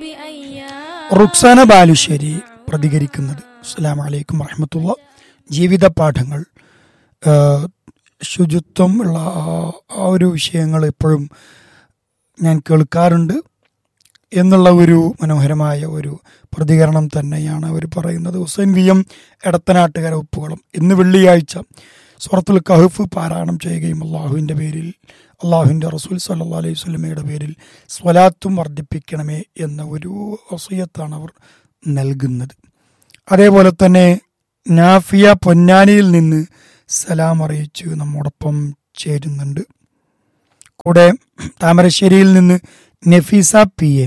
بأيام റുക്സാന ബാലുശ്ശേരി പ്രതികരിക്കുന്നത് അസ്സലാം വലൈക്കും വറഹമത്തുള്ള ജീവിത പാഠങ്ങൾ ആ, ശുചിത്വം ഉള്ള ആ- ആ ഒരു വിഷയങ്ങൾ എപ്പോഴും ഞാൻ കേൾക്കാറുണ്ട് എന്നുള്ള ഒരു മനോഹരമായ ഒരു പ്രതികരണം തന്നെയാണ് അവർ പറയുന്നത് ഹുസൈൻ വി എം എടത്തനാട്ടുകര ഉപ്പുകുളം ഇന്ന് വെള്ളിയാഴ്ച സുറത്തുൽ കഹഫ് പാരായണം ചെയ്യുകയും അള്ളാഹുവിൻ്റെ പേരിൽ അള്ളാഹുവിൻ്റെ റസൂൽ സല്ലാ അലൈഹി സ്വലമയുടെ പേരിൽ സ്വലാത്തും വർദ്ധിപ്പിക്കണമേ എന്ന ഒരു വസീയത്താണ് അവർ നൽകുന്നത് അതേപോലെ തന്നെ നാഫിയ പൊന്നാനിയിൽ നിന്ന് സലാം അറിയിച്ച് നമ്മോടൊപ്പം ചേരുന്നുണ്ട് കൂടെ താമരശ്ശേരിയിൽ നിന്ന് നഫീസ പി എ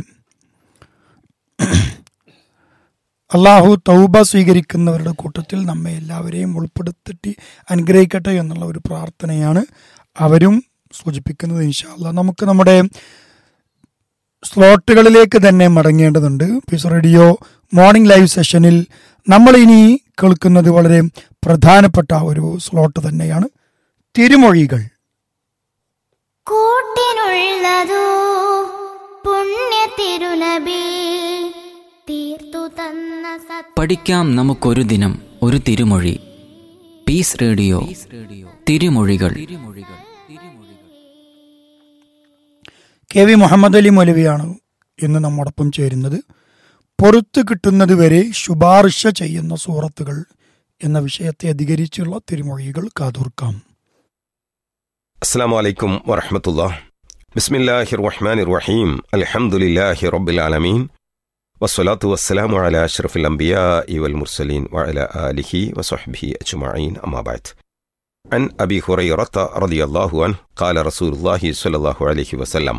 അള്ളാഹു തൗബ സ്വീകരിക്കുന്നവരുടെ കൂട്ടത്തിൽ നമ്മെ എല്ലാവരെയും ഉൾപ്പെടുത്തിട്ട് അനുഗ്രഹിക്കട്ടെ എന്നുള്ള ഒരു പ്രാർത്ഥനയാണ് അവരും സൂചിപ്പിക്കുന്നത് ഇൻഷാല്ല നമുക്ക് നമ്മുടെ സ്ലോട്ടുകളിലേക്ക് തന്നെ മടങ്ങേണ്ടതുണ്ട് പീസ് റേഡിയോ മോർണിംഗ് ലൈവ് സെഷനിൽ നമ്മൾ ഇനി കേൾക്കുന്നത് വളരെ പ്രധാനപ്പെട്ട ഒരു സ്ലോട്ട് തന്നെയാണ് തിരുമൊഴികൾ കൂട്ടിനുള്ളതോ പുണ്യ തിരുനബി തീർത്തു തന്ന സത് പഠിക്കാം നമുക്കൊരു ദിനം ഒരു തിരുമൊഴി പീസ് റേഡിയോ തിരുമൊഴികൾ കെ വി മുഹമ്മദ് അലി മൗലവിയാണ് ഇന്ന് നമ്മോടൊപ്പം ചേരുന്നത് പൊറത്ത് കിട്ടുന്നത് വരെ ശുപാർശ ചെയ്യുന്ന സൂറത്തുകൾ എന്ന വിഷയത്തെ അധികരിച്ചുള്ള തിരുമൊഴികൾ കാതോർക്കാം السلام عليكم ورحمة الله بسم الله الرحمن الرحيم الحمد لله رب العالمين والصلاة والسلام على أشرف الأنبياء والمرسلين وعلى آله وصحبه أجمعين أما بعد عن أبي هريرة رضي الله عنه قال رسول الله صلى الله عليه وسلم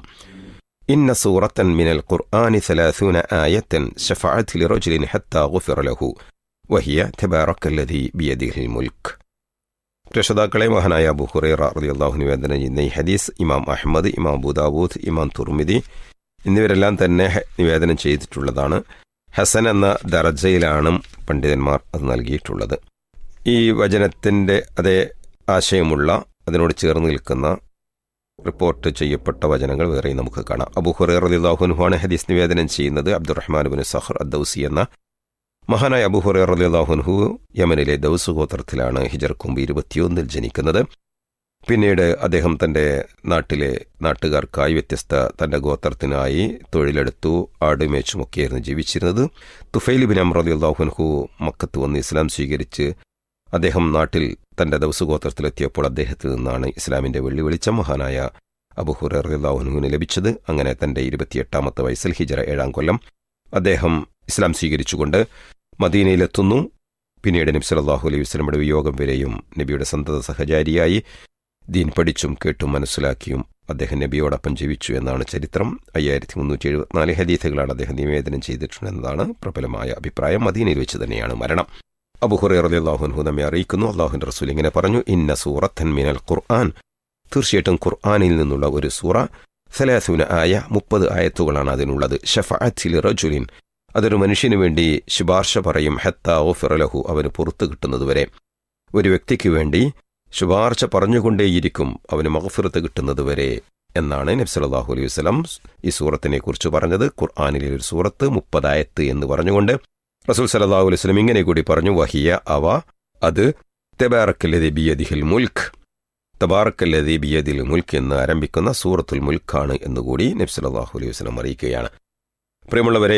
إن سورة من القرآن ثلاثون آية شفعت لرجل حتى غفر له وهي تبارك الذي بيده الملك രക്ഷിതാക്കളെ മഹാനായ അബു ഹുറൈറ റളിയല്ലാഹു നിവേദനം ചെയ്യുന്ന ഈ ഹദീസ് ഇമാം അഹമ്മദ് ഇമാം അബൂദാബൂദ് ഇമാം തുർമിദി എന്നിവരെല്ലാം തന്നെ ഹ- നിവേദനം ചെയ്തിട്ടുള്ളതാണ് ഹസൻ എന്ന ദറജയിലാണ് പണ്ഡിതന്മാർ അത് നൽകിയിട്ടുള്ളത് ഈ വചനത്തിൻ്റെ അതേ ആശയമുള്ള അതിനോട് ചേർന്ന് നിൽക്കുന്ന റിപ്പോർട്ട് ചെയ്യപ്പെട്ട വചനങ്ങൾ വേറെയും നമുക്ക് കാണാം അബു ഹുറൈറ റളിയല്ലാഹുനുഹാണ് ഹദീസ് നിവേദനം ചെയ്യുന്നത് അബ്ദുറഹ്മാൻ ബിൻ സഹർ അദ്ദൌസി എന്ന മഹാനായ അബു ഹുറൈറ റളിയല്ലാഹുൻഹു യമനിലെ ദൗസ് ഗോത്രത്തിലാണ് ഹിജർ കുമ്പ് ഇരുപത്തിയൊന്നിൽ ജനിക്കുന്നത് പിന്നീട് അദ്ദേഹം തൻ്റെ നാട്ടിലെ നാട്ടുകാർക്കായി വ്യത്യസ്ത തൻ്റെ ഗോത്രത്തിനായി തൊഴിലെടുത്തു ആടുമേച്ചുമൊക്കെയായിരുന്നു ജീവിച്ചിരുന്നത് തുഫൈൽ ബിൻ അമ്ര റളിയല്ലാഹുൻഹു മക്കത്ത് വന്ന് ഇസ്ലാം സ്വീകരിച്ച് അദ്ദേഹം നാട്ടിൽ തൻ്റെ ദൗസ് ഗോത്രത്തിലെത്തിയപ്പോൾ അദ്ദേഹത്തിൽ നിന്നാണ് ഇസ്ലാമിൻ്റെ വെള്ളി വെളിച്ചം മഹാനായ അബു ഹുറൈറ റളിയല്ലാഹുൻഹുവിന് ലഭിച്ചത് അങ്ങനെ തൻ്റെ ഇരുപത്തിയെട്ടാമത്തെ വയസ്സിൽ ഹിജറ ഏഴാം കൊല്ലം അദ്ദേഹം ഇസ്ലാം സ്വീകരിച്ചുകൊണ്ട് മദീനയിലെത്തുന്നു പിന്നീട് നബി സല്ലല്ലാഹു അലൈഹി വസല്ലമയുടെ വിയോഗം വരെയും നബിയുടെ സന്തത സഹചാരിയായി ദീൻ പഠിച്ചും കേട്ടും മനസ്സിലാക്കിയും അദ്ദേഹം നബിയോടൊപ്പം ജീവിച്ചു എന്നാണ് ചരിത്രം അയ്യായിരത്തി മുന്നൂറ്റി എഴുപത്തിനാല് ഹദീഥുകളാണ് അദ്ദേഹം നിവേദനം ചെയ്തിട്ടുണ്ടെന്നതാണ് പ്രബലമായ അഭിപ്രായം മദീനയിൽ വെച്ച് തന്നെയാണ് മരണം അബുഹുറൈ റളിയല്ലാഹു നമ്മെ അറിയിക്കുന്നു അള്ളാഹുന്റെ റസൂൽ ഇങ്ങനെ പറഞ്ഞു ഇന്ന സൂറത്തൻ മിനൽ ഖുർആൻ തീർച്ചയായിട്ടും ഖുർആനിൽ നിന്നുള്ള ഒരു സൂറ സലാസുന ആയ മുപ്പത് ആയത്തുകളാണ് അതിനുള്ളത് ഷഫഅത്തിൽ റജുലിൻ അതൊരു മനുഷ്യനു വേണ്ടി ശുപാർശ പറയും ഹത്ത ഓഫിറലഹു അവന് പുറത്തു കിട്ടുന്നതുവരെ ഒരു വ്യക്തിക്ക് വേണ്ടി ശുപാർശ പറഞ്ഞുകൊണ്ടേയിരിക്കും അവന് മഹഫിറത്ത് കിട്ടുന്നതുവരെ എന്നാണ് നബി സല്ലല്ലാഹു അലൈഹി വസല്ലം ഈ സൂറത്തിനെ കുറിച്ച് പറഞ്ഞത് ഖുർആനിലെ ഒരു സൂറത്ത് മുപ്പതായത്ത് എന്ന് പറഞ്ഞുകൊണ്ട് റസൂൽ സല്ലല്ലാഹു അലൈഹി വസല്ലം ഇങ്ങനെ കൂടി പറഞ്ഞു വഹിയ അവ അത് തെബാറക്കല്ലതി ബിയദിഹിൽ മുൽക്ക് തബാറക്കല്ലതി ബിയദിൽ മുൽക്ക് എന്ന് ആരംഭിക്കുന്ന സൂറത്തുൽ മുൽക്കാണ് എന്നുകൂടി നബി സല്ലല്ലാഹു അലൈഹി വസല്ലം അറിയിക്കുകയാണ് പ്രിയമുള്ളവരെ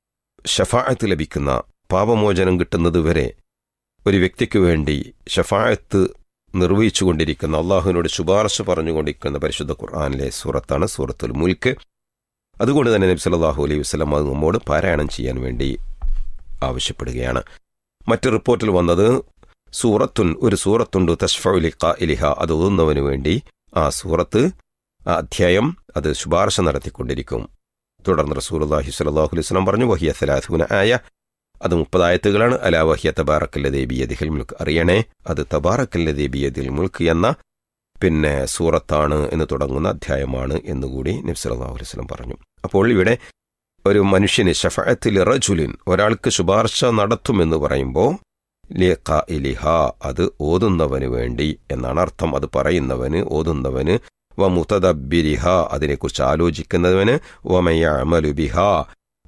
ഷഫായത്ത് ലഭിക്കുന്ന പാപമോചനം കിട്ടുന്നതുവരെ ഒരു വ്യക്തിക്ക് വേണ്ടി ഷഫായത്ത് നിർവഹിച്ചുകൊണ്ടിരിക്കുന്ന അള്ളാഹുവിനോട് ശുപാർശ പറഞ്ഞുകൊണ്ടിരിക്കുന്ന പരിശുദ്ധ ഖുർആാനിലെ സൂറത്താണ് സൂറത്തുൽ മുൽക്ക് അതുകൊണ്ട് തന്നെ നബി സല്ലല്ലാഹു അലൈഹി വസല്ലം അത് നമ്മോട് പാരായണം ചെയ്യാൻ വേണ്ടി ആവശ്യപ്പെടുകയാണ് മറ്റ് റിപ്പോർട്ടിൽ വന്നത് സൂറത്തുൻ ഒരു സൂറത്തുണ്ട് തഷ്ഫുലിഖ ഇലിഹ അത് ഓതുന്നവന് വേണ്ടി ആ സൂറത്ത് ആ അധ്യായം അത് ശുപാർശ നടത്തിക്കൊണ്ടിരിക്കും തുടർന്ന് റസൂലുള്ളാഹി സ്വല്ലല്ലാഹു അലൈഹി വസല്ലം പറഞ്ഞു വഹിയ സലാസൂന ആയ അത് മുപ്പതായത്തുകളാണ് അലാ വഹിയ തബാറക്കല്ലദേ ബിയദിഹിൽ മുൽക്ക് അറിയണേ അത് തബാറക്കല്ലദേ ബിയദിൽ മുൽക്ക് എന്ന പിന്നെ സൂറത്താണ് എന്ന് തുടങ്ങുന്ന അധ്യായമാണ് എന്നുകൂടി നബി സല്ലല്ലാഹു അലൈഹി വസല്ലം പറഞ്ഞു അപ്പോൾ ഇവിടെ ഒരു മനുഷ്യന് ഷഫഅത്തിൽ റജുലിൻ ഒരാൾക്ക് ശുപാർശ നടത്തുമെന്ന് പറയുമ്പോൾ ലിഖ ഇലിഹ അത് ഓതുന്നവന് വേണ്ടി എന്നാണ് അർത്ഥം അത് പറയുന്നവന് ഓതുന്നവന് വ മുതദബിരിഹ അതിനെക്കുറിച്ച് ആലോചിക്കുന്നവന് വമയഅമലു ബിഹ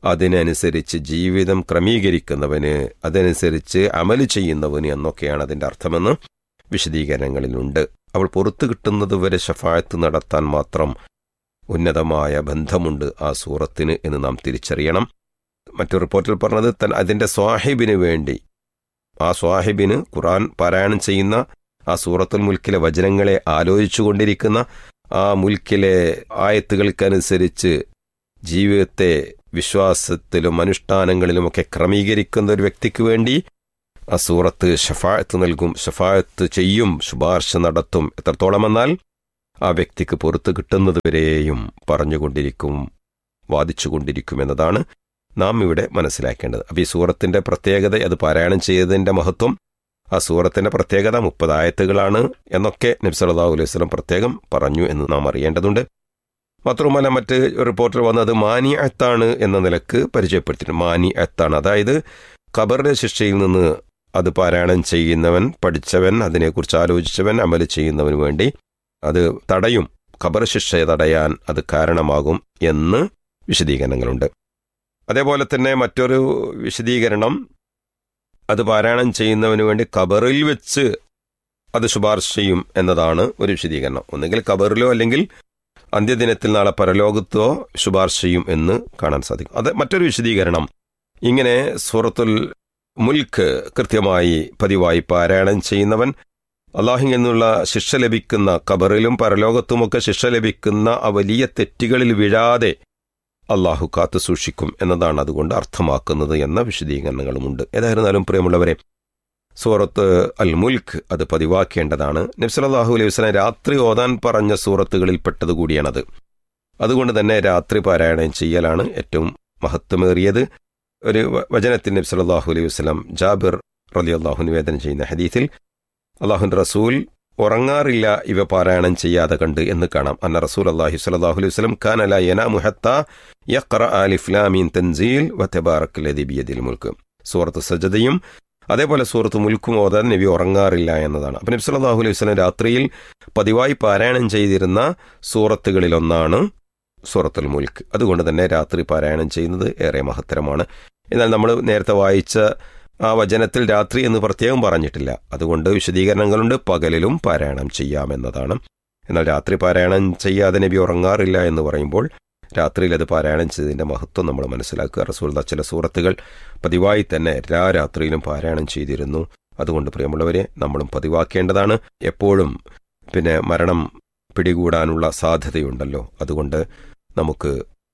അതിനനുസരിച്ച് ജീവിതം ക്രമീകരിക്കുന്നവന് അതനുസരിച്ച് അമല് ചെയ്യുന്നവന് എന്നൊക്കെയാണ് അതിൻ്റെ അർത്ഥമെന്ന് വിശദീകരണങ്ങളിലുണ്ട് അവൾ പുറത്തു കിട്ടുന്നതുവരെ ഷഫായത്ത് നടത്താൻ മാത്രം ഉന്നതമായ ബന്ധമുണ്ട് ആ സൂറത്തിന് എന്ന് നാം തിരിച്ചറിയണം മറ്റു റിപ്പോർട്ടിൽ പറഞ്ഞത് തൻ അതിൻ്റെ സ്വാഹിബിന് വേണ്ടി ആ സ്വാഹിബിന് ഖുറാൻ പാരായണം ചെയ്യുന്ന ആ സൂറത്തുൽ മുൽക്കിലെ വചനങ്ങളെ ആലോചിച്ചുകൊണ്ടിരിക്കുന്ന ആ മുൽക്കിലെ ആയത്തുകൾക്കനുസരിച്ച് ജീവിതത്തെ വിശ്വാസത്തിലും അനുഷ്ഠാനങ്ങളിലുമൊക്കെ ക്രമീകരിക്കുന്ന ഒരു വ്യക്തിക്ക് വേണ്ടി ആ സൂറത്ത് ഷഫായത്ത് നൽകും ഷഫായത്ത് ചെയ്യും ശുപാർശ നടത്തും എത്രത്തോളം എന്നാൽ ആ വ്യക്തിക്ക് പുറത്ത് കിട്ടുന്നതുവരെയും പറഞ്ഞുകൊണ്ടിരിക്കും വാദിച്ചുകൊണ്ടിരിക്കും എന്നതാണ് നാം ഇവിടെ മനസ്സിലാക്കേണ്ടത് അപ്പോൾ ഈ സൂറത്തിന്റെ പ്രത്യേകത അത് പാരായണം ചെയ്തതിന്റെ മഹത്വം ആ സൂറത്തിന്റെ പ്രത്യേകത മുപ്പതായത്തുകളാണ് എന്നൊക്കെ നബി സല്ലല്ലാഹു അലൈഹി വസല്ലം പ്രത്യേകം പറഞ്ഞു എന്ന് നാം അറിയേണ്ടതുണ്ട് മാത്രമല്ല മറ്റ് റിപ്പോർട്ടിൽ വന്നത് മാനി അത്താണ് എന്ന നിലക്ക് പരിചയപ്പെടുത്തിയിട്ടുണ്ട് മാനി അത്താണ് അതായത് ഖബറിന്റെ ശിക്ഷയിൽ നിന്ന് അത് പാരായണം ചെയ്യുന്നവൻ പഠിച്ചവൻ അതിനെക്കുറിച്ച് ആലോചിച്ചവൻ അമല് ചെയ്യുന്നവന് വേണ്ടി അത് തടയും ഖബർ ശിക്ഷയെ തടയാൻ അത് കാരണമാകും എന്ന് വിശദീകരണങ്ങളുണ്ട് അതേപോലെ തന്നെ മറ്റൊരു വിശദീകരണം അത് പാരായണം ചെയ്യുന്നവന് വേണ്ടി ഖബറിൽ വെച്ച് അത് ശുപാർശ ചെയ്യും എന്നതാണ് ഒരു വിശദീകരണം ഒന്നുകിൽ ഖബറിലോ അല്ലെങ്കിൽ അന്ത്യദിനത്തിൽ നാളെ പരലോകത്തോ ശുപാർശ ചെയ്യും എന്ന് കാണാൻ സാധിക്കും അത് മറ്റൊരു വിശദീകരണം ഇങ്ങനെ സൂറത്തുൽ മുൽക്ക് കൃത്യമായി പതിവായി പാരായണം ചെയ്യുന്നവൻ അള്ളാഹു എന്നുള്ള ശിക്ഷ ലഭിക്കുന്ന ഖബറിലും പരലോകത്തുമൊക്കെ ശിക്ഷ ലഭിക്കുന്ന ആ വലിയ തെറ്റുകളിൽ വീഴാതെ അള്ളാഹു കാത്തു സൂക്ഷിക്കും എന്നതാണ് അതുകൊണ്ട് അർത്ഥമാക്കുന്നത് എന്ന വിശദീകരണങ്ങളുമുണ്ട് ഏതായിരുന്നാലും പ്രിയമുള്ളവരെ സൂറത്ത് അൽ മുൽക്ക് അത് പതിവാക്കേണ്ടതാണ് നബ്സലാഹു അലൈഹി വസ്ലം രാത്രി ഓതാൻ പറഞ്ഞ സൂറത്തുകളിൽ പെട്ടത് കൂടിയാണത് അതുകൊണ്ട് തന്നെ രാത്രി പാരായണം ചെയ്യലാണ് ഏറ്റവും മഹത്വമേറിയത് ഒരു വ- വചനത്തിൽ നബി സല്ലല്ലാഹു അലൈഹി വസല്ലം ജാബിർ റലി അള്ളാഹു നിവേദനം ചെയ്യുന്ന ഹദീത്തിൽ അള്ളാഹുൻ റസൂൽ ഉറങ്ങാറില്ല ഇവ പാരായണം ചെയ്യാതെ കണ്ട് എന്ന് കാണാം അന്ന റസൂൽ അള്ളാഹി സ്വല്ലല്ലാഹു അലൈഹി വസല്ലം കാന ലാ യനാമു ഹത്താ യഖ്റ അലിഫ് ലാം മീം തൻസീൽ വ തബാറക ലദി ബിയദിൽ മുൽക്ക് സൂറത്ത് സജദയും അതേപോലെ സൂറത്ത് മുൽക്കും ഓതാൻ നബി ഉറങ്ങാറില്ല എന്നതാണ് അപ്പം നബി സല്ലല്ലാഹു അലൈഹി വസല്ലം രാത്രിയിൽ പതിവായി പാരായണം ചെയ്തിരുന്ന സൂറത്തുകളിലൊന്നാണ് സൂറത്തുൽ മുൽക്ക് അതുകൊണ്ട് തന്നെ രാത്രി പാരായണം ചെയ്യുന്നത് ഏറെ മഹത്തരമാണ് എന്നാൽ നമ്മൾ നേരത്തെ വായിച്ച ആ വചനത്തിൽ രാത്രി എന്ന് പ്രത്യേകം പറഞ്ഞിട്ടില്ല അതുകൊണ്ട് വിശദീകരണങ്ങളുണ്ട് പകലിലും പാരായണം ചെയ്യാമെന്നതാണ് എന്നാൽ രാത്രി പാരായണം ചെയ്യാതെ നബി ഉറങ്ങാറില്ല എന്ന് പറയുമ്പോൾ രാത്രിയിൽ അത് പാരായണം ചെയ്തതിന്റെ മഹത്വം നമ്മൾ മനസ്സിലാക്കുക റസൂൽ ചില സൂറത്തുകൾ പതിവായി തന്നെ എല്ലാ രാത്രിയിലും പാരായണം ചെയ്തിരുന്നു അതുകൊണ്ട് പ്രിയമുള്ളവരെ നമ്മളും പതിവാക്കേണ്ടതാണ് എപ്പോഴും പിന്നെ മരണം പിടികൂടാനുള്ള സാധ്യതയുണ്ടല്ലോ അതുകൊണ്ട് നമുക്ക്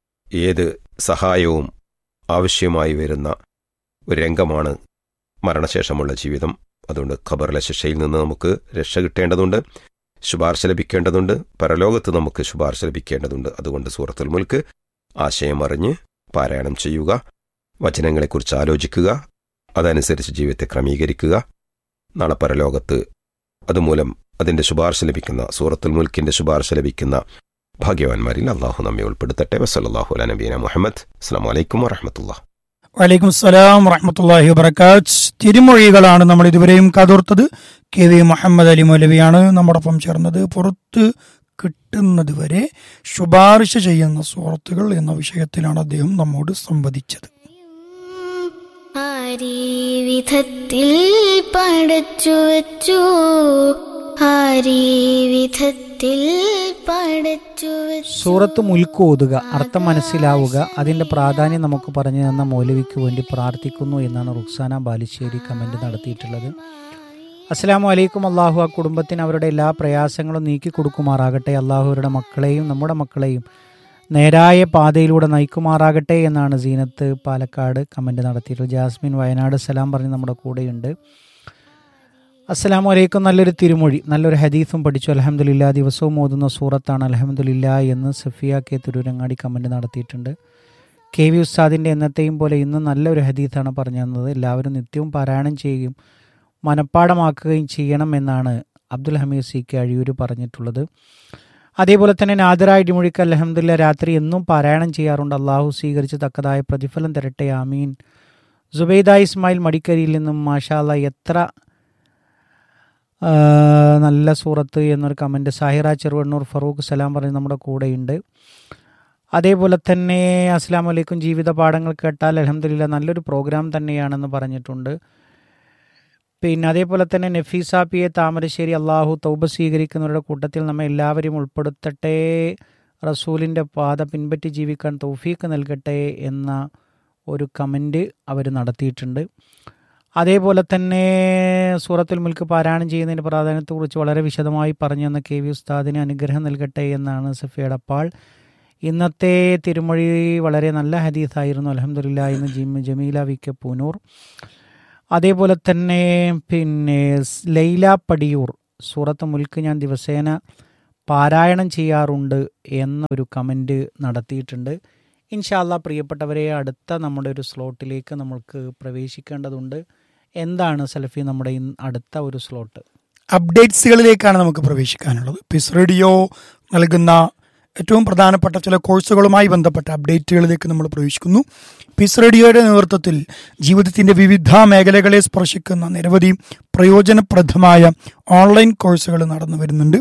ഏത് സഹായവും ആവശ്യമായി വരുന്ന ഒരു രംഗമാണ് മരണശേഷമുള്ള ജീവിതം അതുകൊണ്ട് ഖബറിലെ ശിക്ഷയിൽ നിന്ന് നമുക്ക് രക്ഷ കിട്ടേണ്ടതുണ്ട് ശുപാർശ ലഭിക്കേണ്ടതുണ്ട് പരലോകത്ത് നമുക്ക് ശുപാർശ ലഭിക്കേണ്ടതുണ്ട് അതുകൊണ്ട് സൂറത്തുൽ മുൽക്ക് ആശയം അറിഞ്ഞ് പാരായണം ചെയ്യുക വചനങ്ങളെക്കുറിച്ച് ആലോചിക്കുക അതനുസരിച്ച് ജീവിതത്തെ ക്രമീകരിക്കുക നാളെ പരലോകത്ത് അതുമൂലം അതിന്റെ ശുപാർശ ലഭിക്കുന്ന സൂറത്തുൽ മുൽക്കിന്റെ ശുപാർശ ലഭിക്കുന്ന ഭാഗ്യവാന്മാരിൽ അള്ളാഹു നമ്മെ ഉൾപ്പെടുത്തട്ടെ വസല്ലാഹു അല നബീന മുഹമ്മദ് അസ്സാം വലൈക്കും വറഹമത്തുള്ള വലൈക്കും സ്സലാം വറഹമത്തല്ലാഹി വബർക്കാത്ത് തിരുമൊഴികളാണ് നമ്മൾ ഇതുവരെയും കാതോർത്തത് കെ വി മുഹമ്മദ് അലി മൗലവിയാണ് നമ്മോടൊപ്പം ചേർന്നത് പുറത്ത് കിട്ടുന്നത് വരെ ശുപാർശ ചെയ്യുന്ന സുഹൃത്തുക്കൾ എന്ന വിഷയത്തിലാണ് അദ്ദേഹം നമ്മോട് സംവദിച്ചത് ആരീ വിധത്തിൽ പടച്ചു വച്ചു ആരീ വിധത്തിൽ പടച്ചു വച്ചു സൂറത്ത് മുൽക്ക് ഓതുക അർത്ഥം മനസ്സിലാവുക അതിന്റെ പ്രാധാന്യം നമുക്ക് പറഞ്ഞു തന്ന മൗലവിക്ക് വേണ്ടി പ്രാർത്ഥിക്കുന്നു എന്നാണ് റുക്സാന ബാലുശ്ശേരി കമന്റ് നടത്തിയിട്ടുള്ളത് അസ്സാം വലൈക്കും അള്ളാഹു ആ കുടുംബത്തിന് അവരുടെ എല്ലാ പ്രയാസങ്ങളും നീക്കി കൊടുക്കുമാറാകട്ടെ അള്ളാഹു അവരുടെ മക്കളെയും നമ്മുടെ മക്കളെയും നേരായ പാതയിലൂടെ നയിക്കുമാറാകട്ടെ എന്നാണ് സീനത്ത് പാലക്കാട് കമന്റ് നടത്തിയിട്ടുള്ളത് ജാസ്മിൻ വയനാട് സലാം പറഞ്ഞ് നമ്മുടെ കൂടെയുണ്ട് അസ്സലാം വലൈക്കും നല്ലൊരു തിരുമൊഴി നല്ലൊരു ഹദീസും പഠിച്ചു അലഹമുല്ല ദിവസവും ഓതുന്ന സൂറത്താണ് അലഹമുല്ല എന്ന് സഫിയ കെ തിരൂരങ്ങാടി കമൻറ്റ് നടത്തിയിട്ടുണ്ട് കെ വി ഉസ്താദിൻ്റെ എന്നത്തെയും പോലെ ഇന്ന് നല്ലൊരു ഹദീസാണ് പറഞ്ഞു തന്നത് എല്ലാവരും നിത്യവും പാരായണം ചെയ്യുകയും മനഃപ്പാടമാക്കുകയും ചെയ്യണം എന്നാണ് അബ്ദുൽ ഹമീദ് സി കെ അഴിയൂർ പറഞ്ഞിട്ടുള്ളത് അതേപോലെ തന്നെ നാദിറായ ഇടിമൊഴിക്ക് അലഹമുല്ല രാത്രി എന്നും പാരായണം ചെയ്യാറുണ്ട് അള്ളാഹു സ്വീകരിച്ച് തക്കതായ പ്രതിഫലം തരട്ടെ ആമീൻ സുബൈദ ഇസ്മായിൽ മടിക്കരിയിൽ നിന്നും മാഷാല്ല എത്ര ആ, നല്ല സൂറത്ത് എന്നൊരു കമൻറ്റ് സാഹിറ ചെറുവണ്ണൂർ ഫറൂഖ് സലാം പറഞ്ഞ് നമ്മുടെ കൂടെയുണ്ട് അതേപോലെ തന്നെ അസ്സാം വലൈക്കും ജീവിത പാഠങ്ങൾ കേട്ടാൽ അലഹമില്ല നല്ലൊരു പ്രോഗ്രാം തന്നെയാണെന്ന് പറഞ്ഞിട്ടുണ്ട് പിന്നെ അതേപോലെ തന്നെ നഫീസ പി എ താമരശ്ശേരി അള്ളാഹു തൗബ സ്വീകരിക്കുന്നവരുടെ കൂട്ടത്തിൽ നമ്മെ എല്ലാവരെയും ഉൾപ്പെടുത്തട്ടെ റസൂലിൻ്റെ പാത പിൻപറ്റി ജീവിക്കാൻ തൗഫീക്ക് നൽകട്ടെ എന്ന ഒരു കമൻറ്റ് അവർ നടത്തിയിട്ടുണ്ട് അതേപോലെ തന്നെ സൂറത്തുൽ മുൽക്ക് പാരായണം ചെയ്യുന്നതിൻ്റെ പ്രാധാന്യത്തെക്കുറിച്ച് വളരെ വിശദമായി പറഞ്ഞു തന്ന കെ വി ഉസ്താദിന് അനുഗ്രഹം നൽകട്ടെ എന്നാണ് സഫിയടപ്പാൾ ഇന്നത്തെ തിരുമൊഴി വളരെ നല്ല ഹദീസായിരുന്നു അലഹമുല്ല ഇന്ന് ജിം ജമീല വി കെ പൂനൂർ അതേപോലെ തന്നെ പിന്നെ സ് ലൈല പടിയൂർ സൂറത്ത് മുൽക്ക് ഞാൻ ദിവസേന പാരായണം ചെയ്യാറുണ്ട് എന്നൊരു കമൻറ്റ് നടത്തിയിട്ടുണ്ട് ഇൻഷാല്ല പ്രിയപ്പെട്ടവരെ അടുത്ത നമ്മുടെ ഒരു സ്ലോട്ടിലേക്ക് നമ്മൾക്ക് പ്രവേശിക്കേണ്ടതുണ്ട് എന്താണ് സലഫി നമ്മുടെ ഇന്ന് അടുത്ത ഒരു സ്ലോട്ട് അപ്ഡേറ്റ്സുകളിലേക്കാണ് നമുക്ക് പ്രവേശിക്കാനുള്ളത് പിസ് റേഡിയോ നൽകുന്ന ഏറ്റവും പ്രധാനപ്പെട്ട ചില കോഴ്സുകളുമായി ബന്ധപ്പെട്ട അപ്ഡേറ്റുകളിലേക്ക് നമ്മൾ പ്രവേശിക്കുന്നു പിസ് റേഡിയോയുടെ നേതൃത്വത്തിൽ ജീവിതത്തിന്റെ വിവിധ മേഖലകളെ സ്പർശിക്കുന്ന നിരവധി പ്രയോജനപ്രദമായ ഓൺലൈൻ കോഴ്സുകൾ നടന്നു വരുന്നുണ്ട്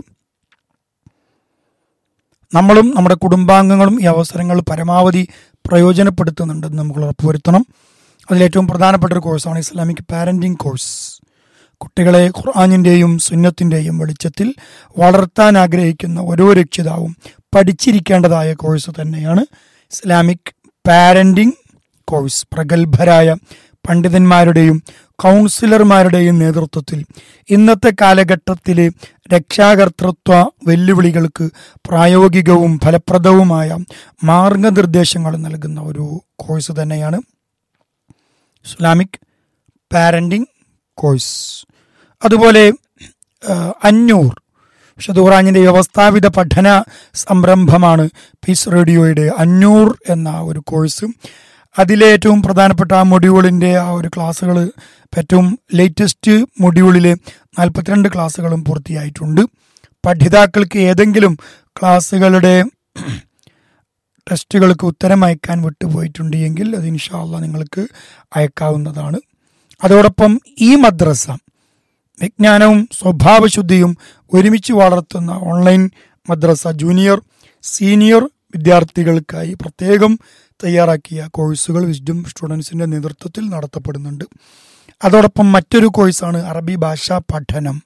നമ്മളും നമ്മുടെ കുടുംബാംഗങ്ങളും ഈ അവസരങ്ങൾ പരമാവധി പ്രയോജനപ്പെടുത്തുന്നുണ്ടെന്ന് നമുക്ക് ഉറപ്പുവരുത്തണം അതിലേറ്റവും പ്രധാനപ്പെട്ട ഒരു കോഴ്സാണ് ഇസ്ലാമിക് പാരന്റിംഗ് കോഴ്സ് കുട്ടികളെ ഖുർആാനിൻ്റെയും സുന്നത്തിൻ്റെയും വെളിച്ചത്തിൽ വളർത്താൻ ആഗ്രഹിക്കുന്ന ഓരോ രക്ഷിതാവും പഠിച്ചിരിക്കേണ്ടതായ കോഴ്സ് തന്നെയാണ് ഇസ്ലാമിക് പാരന്റിംഗ് കോഴ്സ് പ്രഗത്ഭരായ പണ്ഡിതന്മാരുടെയും കൗൺസിലർമാരുടെയും നേതൃത്വത്തിൽ ഇന്നത്തെ കാലഘട്ടത്തിലെ രക്ഷാകർത്തൃത്വ വെല്ലുവിളികൾക്ക് പ്രായോഗികവും ഫലപ്രദവുമായ മാർഗനിർദ്ദേശങ്ങൾ നൽകുന്ന ഒരു കോഴ്സ് തന്നെയാണ് ഇസ്ലാമിക് പാരന്റിംഗ് കോഴ്സ് അതുപോലെ ആ, അഞ്ഞൂർ വിശുദ്ധ ഖുറാനിന്റെ വ്യവസ്ഥാപിത പഠന സംരംഭമാണ് പീസ് റേഡിയോയുടെ അഞ്ഞൂർ എന്ന ഒരു കോഴ്സ് അതിലെ ഏറ്റവും പ്രധാനപ്പെട്ട ആ മൊഡ്യൂളിൻ്റെ ആ ഒരു ക്ലാസ്സുകൾ ഏറ്റവും ലേറ്റസ്റ്റ് മൊഡ്യൂളിലെ നാൽപ്പത്തിരണ്ട് ക്ലാസ്സുകളും പൂർത്തിയായിട്ടുണ്ട് പഠിതാക്കൾക്ക് ഏതെങ്കിലും ക്ലാസ്സുകളുടെ ടെസ്റ്റുകൾക്ക് ഉത്തരം അയക്കാൻ വിട്ടുപോയിട്ടുണ്ട് എങ്കിൽ അത് ഇൻഷാല്ല നിങ്ങൾക്ക് അയക്കാവുന്നതാണ് അതോടൊപ്പം ഈ മദ്രസ വിജ്ഞാനവും സ്വഭാവശുദ്ധിയും ഒരുമിച്ച് വളർത്തുന്ന ഓൺലൈൻ മദ്രസ ജൂനിയർ സീനിയർ വിദ്യാർത്ഥികൾക്കായി പ്രത്യേകം തയ്യാറാക്കിയ കോഴ്സുകൾ വിസ്ഡം സ്റ്റുഡൻസിന്റെ നേതൃത്വത്തിൽ നടത്തപ്പെടുന്നുണ്ട് അതോടൊപ്പം മറ്റൊരു കോഴ്സാണ് അറബി ഭാഷാ പഠനം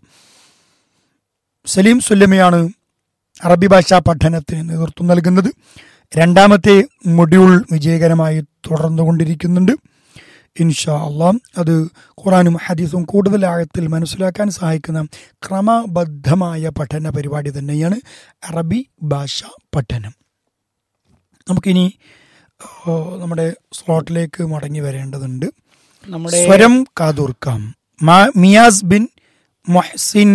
സലീം സുല്ലമയാണ് അറബി ഭാഷാ പഠനത്തിന് നേതൃത്വം നൽകുന്നത് രണ്ടാമത്തെ മൊഡ്യൂൾ വിജയകരമായി തുടർന്നുകൊണ്ടിരിക്കുന്നുണ്ട് ഇൻഷാ അള്ളാം അത് ഖുറാനും ഹദീസും കൂടുതൽ ആഴത്തിൽ മനസ്സിലാക്കാൻ സഹായിക്കുന്ന ക്രമബദ്ധമായ പഠന പരിപാടി തന്നെയാണ് അറബി ഭാഷ പഠനം നമുക്കിനി ആ, നമ്മുടെ സ്ലോട്ടിലേക്ക് മടങ്ങി വരേണ്ടതുണ്ട് നമ്മുടെ സ്വരം കാതൂർക്കാം മാ- മിയാസ് ബിൻ മൊഹ്സിൻ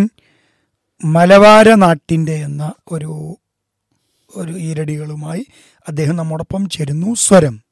മലവാര നാട്ടിൻ്റെ എന്ന ഒരു ഒരു ഈരടികളുമായി അദ്ദേഹം നമ്മോടൊപ്പം ചേരുന്നു സ്വരം